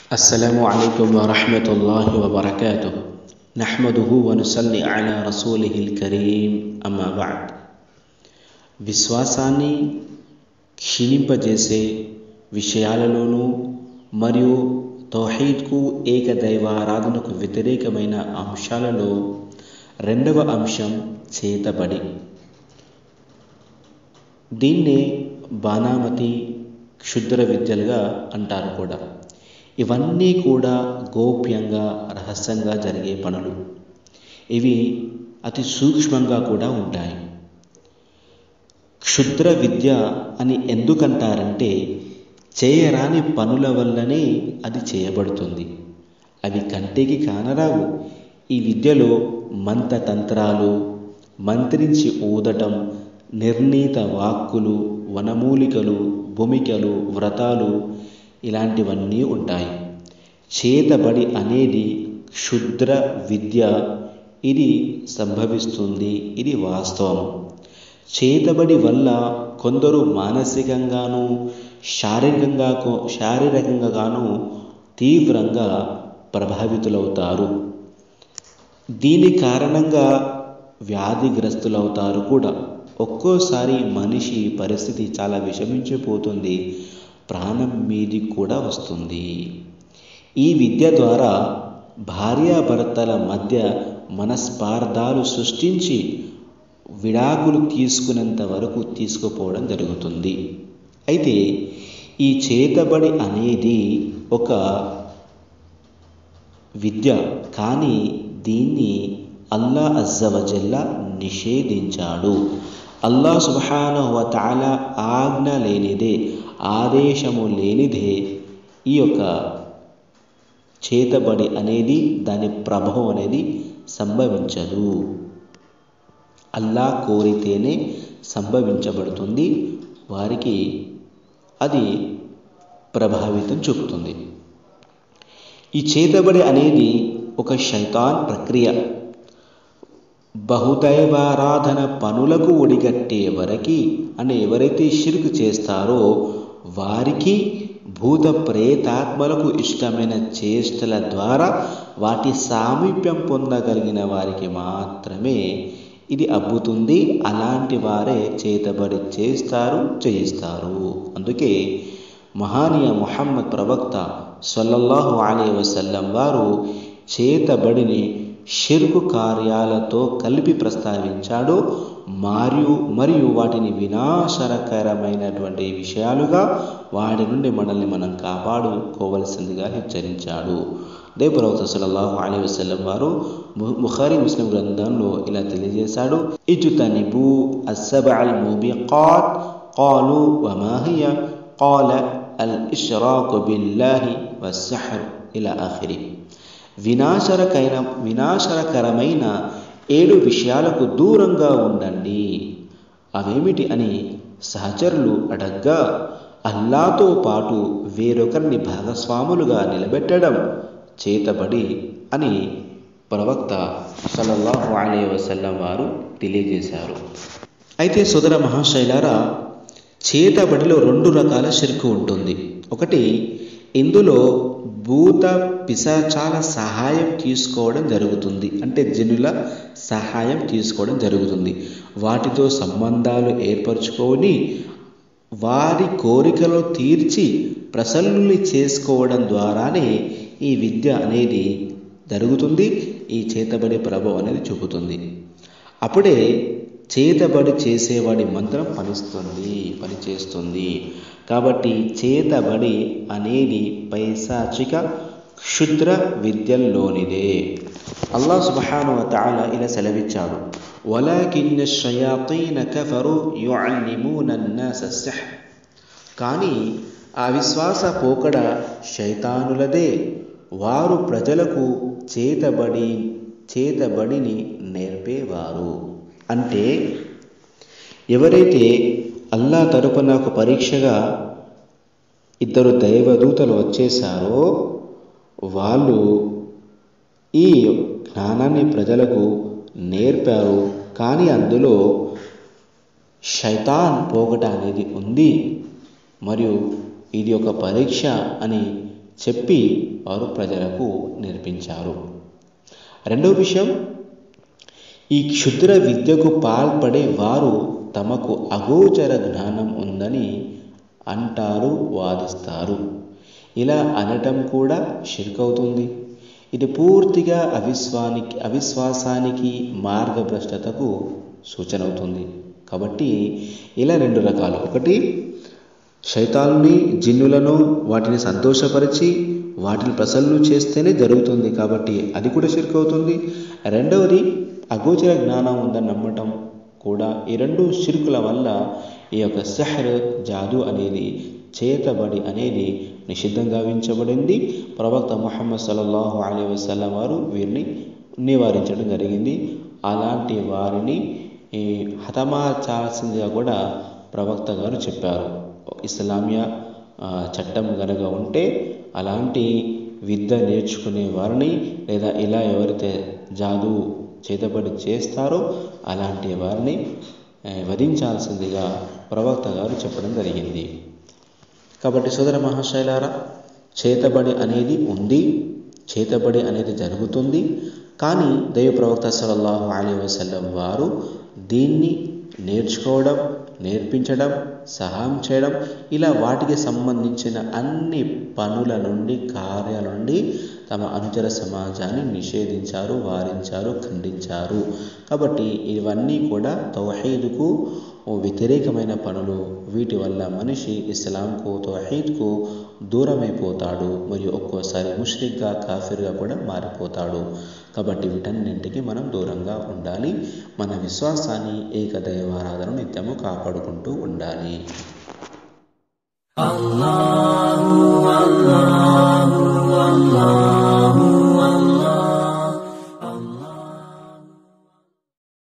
السلام عليكم ورحمة الله وبركاته نحمده ونصلي على رسوله الكريم أما بعد విశ్వాసాన్ని క్షీణింపజేసే విషయాలలోనూ మరియు తౌహీద్కు ఏకదైవారాధనకు వ్యతిరేకమైన అంశాలలో రెండవ అంశం చేతబడి దీన్నే బాణామతి క్షుద్ర విద్యలుగా అంటారు కూడా ఇవన్నీ కూడా గోప్యంగా రహస్యంగా జరిగే పనులు ఇవి అతి సూక్ష్మంగా కూడా ఉంటాయి క్షుద్ర విద్య అని ఎందుకంటారంటే చేయరాని పనుల వల్లనే అది చేయబడుతుంది అవి కంటికి కానరావు ఈ విద్యలో మంత్రతంత్రాలు మంత్రించి ఊదటం నిర్ణీత వాక్కులు వనమూలికలు భూమికలు వ్రతాలు ఇలాంటివన్నీ ఉంటాయి చేతబడి అనేది క్షుద్ర విద్య ఇది సంభవిస్తుంది ఇది వాస్తవం చేతబడి వల్ల కొందరు మానసికంగాను శారీరకంగా శారీరకంగాను తీవ్రంగా ప్రభావితులవుతారు దీని కారణంగా వ్యాధిగ్రస్తులవుతారు కూడా ఒక్కోసారి మనిషి పరిస్థితి చాలా విషమించిపోతుంది ప్రాణం మీది కూడా వస్తుంది ఈ విద్య ద్వారా భార్యాభర్తల మధ్య మనస్పార్థాలు సృష్టించి విడాకులు తీసుకునేంత వరకు తీసుకుపోవడం జరుగుతుంది అయితే ఈ చేతబడి అనేది ఒక విద్య కానీ దీన్ని అల్లా అజ్జవజల్లా నిషేధించాడు అల్లా సుబహానహు తాల ఆజ్ఞ లేనిదే ఆదేశము లేనిదే ఈ యొక్క చేతబడి అనేది దాని ప్రభావం అనేది సంభవించదు అల్లా కోరితేనే సంభవించబడుతుంది వారికి అది ప్రభావితం చూపుతుంది ఈ చేతబడి అనేది ఒక శైతాన్ ప్రక్రియ బహుదైవారాధన పనులకు ఒడిగట్టే వరకి అని ఎవరైతే షిర్క్ చేస్తారో వారికి భూత ప్రేతాత్మలకు ఇష్టమైన చేష్టల ద్వారా వాటి సామీప్యం పొందగలిగిన వారికి మాత్రమే ఇది అబ్బుతుంది అలాంటి వారే చేతబడి చేస్తారు చేయిస్తారు అందుకే మహానీయ ముహమ్మద్ ప్రవక్త సల్లల్లాహు అలీ వసల్లం వారు చేతబడిని షిర్కు కార్యాలతో కలిపి ప్రస్తావించాడు మరియు మరియు వాటిని వినాశనకరమైనటువంటి విషయాలుగా వాటి నుండి మనల్ని మనం కాపాడుకోవలసిందిగా హెచ్చరించాడు అదే ప్రవక్త సల్లల్లాహు అలీ వసల్లం వారు బుఖారీ ముస్లిం గ్రంథంలో ఇలా తెలియజేశాడు ఇజుతనిబు అస్సబ అల్ ముబికాత్ قالوا وما هي قال الإشراك بالله والسحر إلى آخره వినాశరకైన వినాశనకరమైన ఏడు విషయాలకు దూరంగా ఉండండి అవేమిటి అని సహచరులు అడగ్గా అల్లాతో పాటు వేరొకరిని భాగస్వాములుగా నిలబెట్టడం చేతబడి అని ప్రవక్త సల్లల్లాహు అలీ వసల్లం వారు తెలియజేశారు అయితే సుదర మహాశైలారా చేతబడిలో రెండు రకాల షిర్కు ఉంటుంది ఒకటి ఇందులో భూత పిశాచాల సహాయం తీసుకోవడం జరుగుతుంది అంటే జనుల సహాయం తీసుకోవడం జరుగుతుంది వాటితో సంబంధాలు ఏర్పరచుకొని వారి కోరికలు తీర్చి ప్రసన్నుల్ని చేసుకోవడం ద్వారానే ఈ విద్య అనేది జరుగుతుంది ఈ చేతబడి ప్రభావం అనేది చూపుతుంది అప్పుడే చేతబడి చేసేవాడి మంత్రం పనిస్తుంది పనిచేస్తుంది కాబట్టి చేతబడి అనేది పైశాచిక క్షుద్ర విద్యల్లోనిదే అల్లా సుబహాను తాల ఇలా సెలవిచ్చాడు వలాకిన్న షయాతీన కఫరు యుఅల్లిమూన الناس السحر కానీ ఆ విశ్వాస పోకడ శైతానులదే వారు ప్రజలకు చేతబడి చేతబడిని నేర్పేవారు అంటే ఎవరైతే అల్లా తరపున ఒక పరీక్షగా ఇద్దరు దైవదూతలు వచ్చేసారో వాళ్ళు ఈ జ్ఞానాన్ని ప్రజలకు నేర్పారు కానీ అందులో శైతాన్ పోగట అనేది ఉంది మరియు ఇది ఒక పరీక్ష అని చెప్పి వారు ప్రజలకు నేర్పించారు రెండవ విషయం ఈ క్షుద్ర విద్యకు పాల్పడే వారు తమకు అగోచర జ్ఞానం ఉందని అంటారు వాదిస్తారు ఇలా అనటం కూడా షిర్కవుతుంది ఇది పూర్తిగా అవిశ్వానికి అవిశ్వాసానికి మార్గభ్రష్టతకు సూచన అవుతుంది కాబట్టి ఇలా రెండు రకాలు ఒకటి శైతాన్ని జిన్నులను వాటిని సంతోషపరిచి వాటిని ప్రసన్నం చేస్తేనే జరుగుతుంది కాబట్టి అది కూడా షిర్క్ అవుతుంది రెండవది అగోచర జ్ఞానం ఉందని నమ్మటం కూడా ఈ రెండు షిర్కుల వల్ల ఈ యొక్క సెహర్ జాదు అనేది చేతబడి అనేది నిషిద్ధంగా వించబడింది ప్రవక్త ముహమ్మద్ సల్లల్లాహు అలీ వసల్లం వారు వీరిని నివారించడం జరిగింది అలాంటి వారిని ఈ హతమార్చాల్సిందిగా కూడా ప్రవక్త గారు చెప్పారు ఇస్లామియా చట్టం కనుక ఉంటే అలాంటి విద్య నేర్చుకునే వారిని లేదా ఇలా ఎవరైతే జాదు చేతబడి చేస్తారో అలాంటి వారిని వధించాల్సిందిగా ప్రవక్త గారు చెప్పడం జరిగింది కాబట్టి సోదర మహాశైలారా చేతబడి అనేది ఉంది చేతబడి అనేది జరుగుతుంది కానీ దైవ ప్రవక్త సల్లల్లాహు అలీ వసల్లం వారు దీన్ని నేర్చుకోవడం నేర్పించడం సహాయం చేయడం ఇలా వాటికి సంబంధించిన అన్ని పనుల నుండి కార్యాల నుండి తమ అనుచర సమాజాన్ని నిషేధించారు వారించారు ఖండించారు కాబట్టి ఇవన్నీ కూడా తౌహీద్కు వ్యతిరేకమైన పనులు వీటి వల్ల మనిషి ఇస్లాంకు తౌహీద్కు దూరమైపోతాడు మరియు ఒక్కోసారి ముష్రిక్గా కాఫిర్గా కూడా మారిపోతాడు కాబట్టి వీటన్నింటికి మనం దూరంగా ఉండాలి మన విశ్వాసాన్ని ఏకదైవారాధన నిత్యము కాపాడుకుంటూ ఉండాలి الله الله